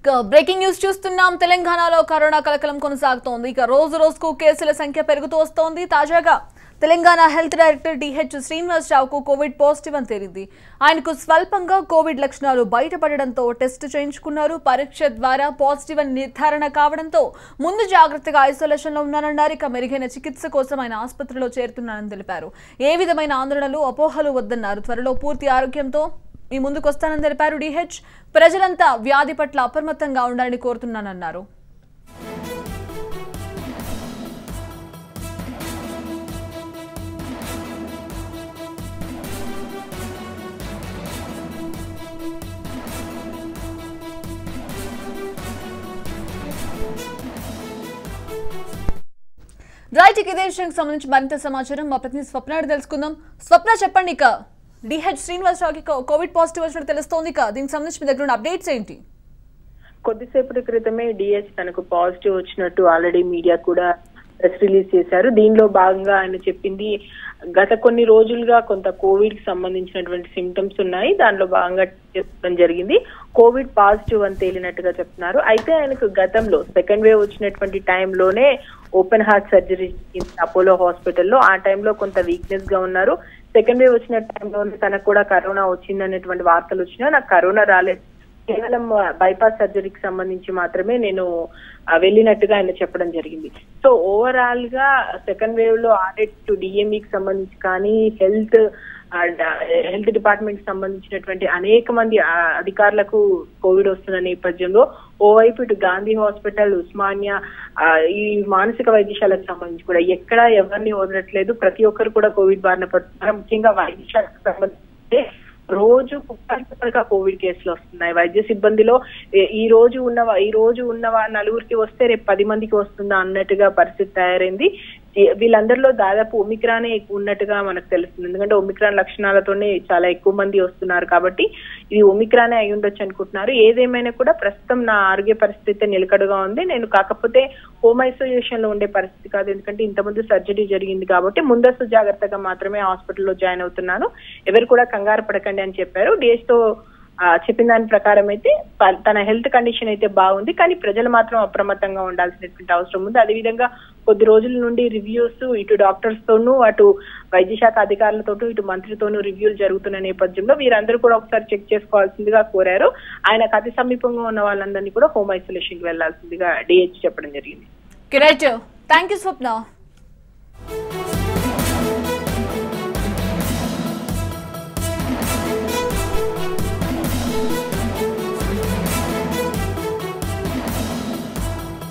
ఇక breaking news చూస్తున్నాం తెలంగాణలో కరోనా కలకలం కొనసాగుతోంది ఇక రోజు రోజుకు కేసుల సంఖ్య పెరుగుతూ వస్తోంది తాజాగా తెలంగాణ హెల్త్ డైరెక్టర్ డిహెచ్ శ్రీనివాసరావుకు కోవిడ్ పాజిటివ్ అని తేలింది ఆయనకు స్వల్పంగా కోవిడ్ లక్షణాలు బయటపడడంతో టెస్ట్ చేయించుకున్నారు పరీక్ష ద్వారా పాజిటివ్ అని నిర్ధారణ కావడంతో ముందు జాగ్రత్తగా ఐసోలేషన్లో ఉన్నారన్నారు ఇక మెరుగైన చికిత్స కోసం ఆయన ఆసుపత్రిలో చేరుతున్నారని తెలిపారు ఏ విధమైన ఆందోళనలు అపోహలు వద్దన్నారు త్వరలో పూర్తి ఆరోగ్యంతో మీ ముందుకు వస్తానని తెలిపారు డిహెచ్ ప్రజలంతా వ్యాధి పట్ల అప్రమత్తంగా ఉండాలని కోరుతున్నానన్నారు రైట్ ఇక ఇదే విషయానికి సంబంధించి మరింత సమాచారం మా ప్రతినిధి స్వప్న అడిగి తెలుసుకుందాం స్వప్న చెప్పండి ఇక డిహెచ్ శ్రీనివాసరావుకి కో- కోవిడ్ పాజిటివ్ వచ్చినట్టు తెలుస్తోంది ఇక దీనికి సంబంధించి మీ దగ్గర ఉన్న అప్డేట్స్ ఏంటి కొద్దిసేపటి క్రితమే డిహెచ్ తనకు పాజిటివ్ వచ్చినట్టు ఆల్రెడీ మీడియా కూడా ప్రెస్ రిలీజ్ చేశారు దీనిలో భాగంగా ఆయన చెప్పింది గత కొన్ని రోజులుగా కొంత కోవిడ్ కి సంబంధించినటువంటి సిమ్టమ్స్ ఉన్నాయి దానిలో భాగంగా చెప్పడం జరిగింది కోవిడ్ పాజిటివ్ అని తేలినట్టుగా చెప్తున్నారు అయితే ఆయనకు గతంలో సెకండ్ వేవ్ వచ్చినటువంటి టైంలోనే ఓపెన్ హార్ట్ సర్జరీ అపోలో హాస్పిటల్లో ఆ టైంలో కొంత వీక్నెస్ గా ఉన్నారు సెకండ్ వేవ్ వచ్చిన టైంలోనే తనకు కూడా కరోనా వచ్చింది అనేటువంటి వార్తలు వచ్చినా నాకు కరోనా రాలేదు కేవలం బైపాస్ సర్జరీకి సంబంధించి మాత్రమే నేను ఆ, వెళ్ళినట్టుగా ఆయన చెప్పడం జరిగింది సో ఓవరాల్ గా సెకండ్ వేవ్ లో ఆడిట్ టు డిఎంఈకి సంబంధించి కానీ హెల్త్ హెల్త్ డిపార్ట్మెంట్ కి సంబంధించినటువంటి అనేక మంది ఆ, అధికారులకు కోవిడ్ వస్తున్న నేపథ్యంలో ఓవైపు ఇటు గాంధీ హాస్పిటల్ ఉస్మానియా ఆ, ఈ మానసిక వైద్యశాలకు సంబంధించి కూడా ఎక్కడ ఎవరిని వదలట్లేదు ప్రతి ఒక్కరు కూడా కోవిడ్ బారిన పడుతున్నారు ముఖ్యంగా వైద్యశాలకు సంబంధించి రోజు కుప్పలుగా కోవిడ్ కేసులు వస్తున్నాయి వైద్య సిబ్బందిలో ఏ- ఈ రోజు ఉన్న వా- ఈ రోజు ఉన్న వా- నలుగురికి వస్తే రేపు పది మందికి వస్తుందా అన్నట్టుగా పరిస్థితి తయారైంది ఈ- వీళ్ళందరిలో దాదాపు ఒమిక్రానే ఎక్కువ ఉన్నట్టుగా మనకు తెలుస్తుంది ఎందుకంటే ఒమిక్రాన్ లక్షణాలతోనే చాలా ఎక్కువ మంది వస్తున్నారు కాబట్టి ఇది ఒమిక్రానే అయి ఉండొచ్చు అనుకుంటున్నారు ఏదేమైనా కూడా ప్రస్తుతం నా ఆరోగ్య పరిస్థితి నిలకడగా ఉంది నేను కాకపోతే హోమ్ ఐసోలేషన్ లో ఉండే పరిస్థితి కాదు ఎందుకంటే ఇంతకుముందు సర్జరీ జరిగింది కాబట్టి ముందస్తు జాగ్రత్తగా మాత్రమే హాస్పిటల్లో జాయిన్ అవుతున్నాను ఎవరు కూడా కంగారు పడకండి అని చెప్పారు డేస్ తో ఆ, చెప్పిన దాని ప్రకారం అయితే ప- తన హెల్త్ కండిషన్ అయితే బాగుంది కానీ ప్రజలు మాత్రం అప్రమత్తంగా ఉండాల్సినటువంటి అవసరం ఉంది అదేవిధంగా కొద్ది రోజుల నుండి రివ్యూస్ ఇటు డాక్టర్స్ తోనూ అటు వైద్య శాఖ అధికారులతోనూ ఇటు మంత్రితోనూ రివ్యూలు జరుగుతున్న నేపథ్యంలో వీరందరూ కూడా ఒకసారి చెక్ చేసుకోవాల్సిందిగా కోరారు ఆయనకు అతి సమీపంగా ఉన్న వాళ్ళందరినీ కూడా హోమ్ ఐసోలేషన్ కి వెళ్లాల్సిందిగా డిహెచ్ చెప్పడం జరిగింది రైట్ థ్యాంక్ యూ స్వప్న